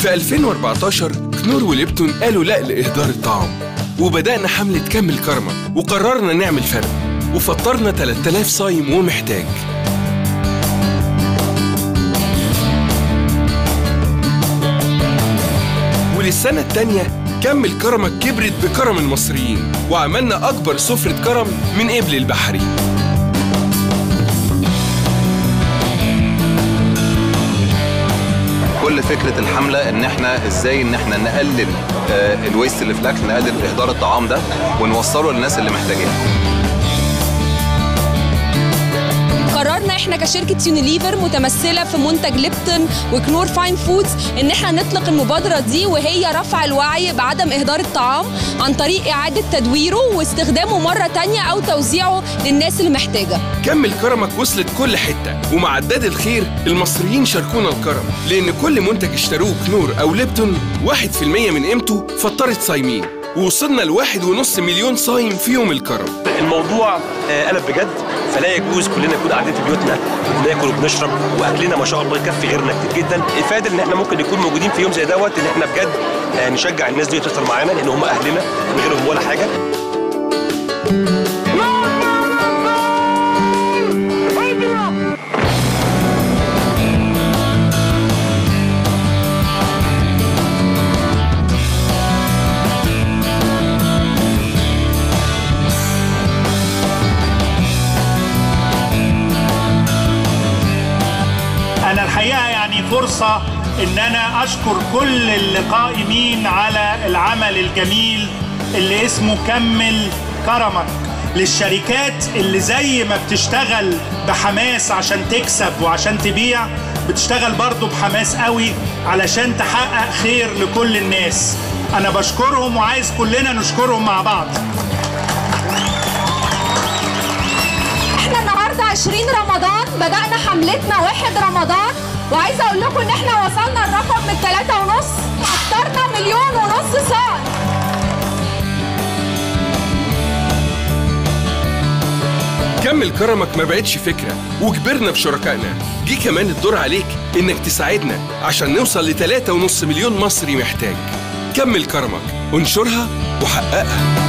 في 2014 كنور وليبتون قالوا لا لإهدار الطعام وبدأنا حملة كمل كرمك وقررنا نعمل فرق وفطرنا 3000 صايم ومحتاج وللسنة التانية كمل كرمك كبرت بكرم المصريين وعملنا أكبر سفرة كرم من قبل البحري كل فكره الحمله ان احنا ازاي ان احنا نقلل آه، الويست اللي في الاكل نقلل اهدار الطعام ده ونوصله للناس اللي محتاجاه قررنا احنا كشركه يونيليفر متمثله في منتج ليبتون وكنور فاين فودز ان احنا نطلق المبادره دي وهي رفع الوعي بعدم اهدار الطعام عن طريق اعاده تدويره واستخدامه مره تانية او توزيعه للناس اللي محتاجه كمل كرمك وصلت كل حتة ومع عداد الخير المصريين شاركونا الكرم لأن كل منتج اشتروه كنور أو ليبتون واحد في المية من قيمته فطرت صايمين ووصلنا لواحد ونص مليون صايم فيهم الكرم الموضوع آه، قلب بجد فلا يجوز كلنا نكون قاعدين في بيوتنا بناكل وبنشرب واكلنا ما شاء الله يكفي غيرنا كتير جدا افاده ان احنا ممكن نكون موجودين في يوم زي دوت ان احنا بجد آه، نشجع الناس دي تفطر معانا لان هم اهلنا من غيرهم ولا حاجه أنا الحقيقة يعني فرصة إن أنا أشكر كل القائمين على العمل الجميل اللي اسمه كمل كرمك للشركات اللي زي ما بتشتغل بحماس عشان تكسب وعشان تبيع بتشتغل برضو بحماس قوي علشان تحقق خير لكل الناس أنا بشكرهم وعايز كلنا نشكرهم مع بعض احنا النهارده 20 رمضان بدأنا حملتنا واحد رمضان وعايزه اقول لكم ان احنا وصلنا الرقم من 3 ونص افطرنا مليون ونص صاع كمل كرمك ما بقتش فكرة وكبرنا بشركائنا جه كمان الدور عليك إنك تساعدنا عشان نوصل لتلاتة ونص مليون مصري محتاج كمل كرمك انشرها وحققها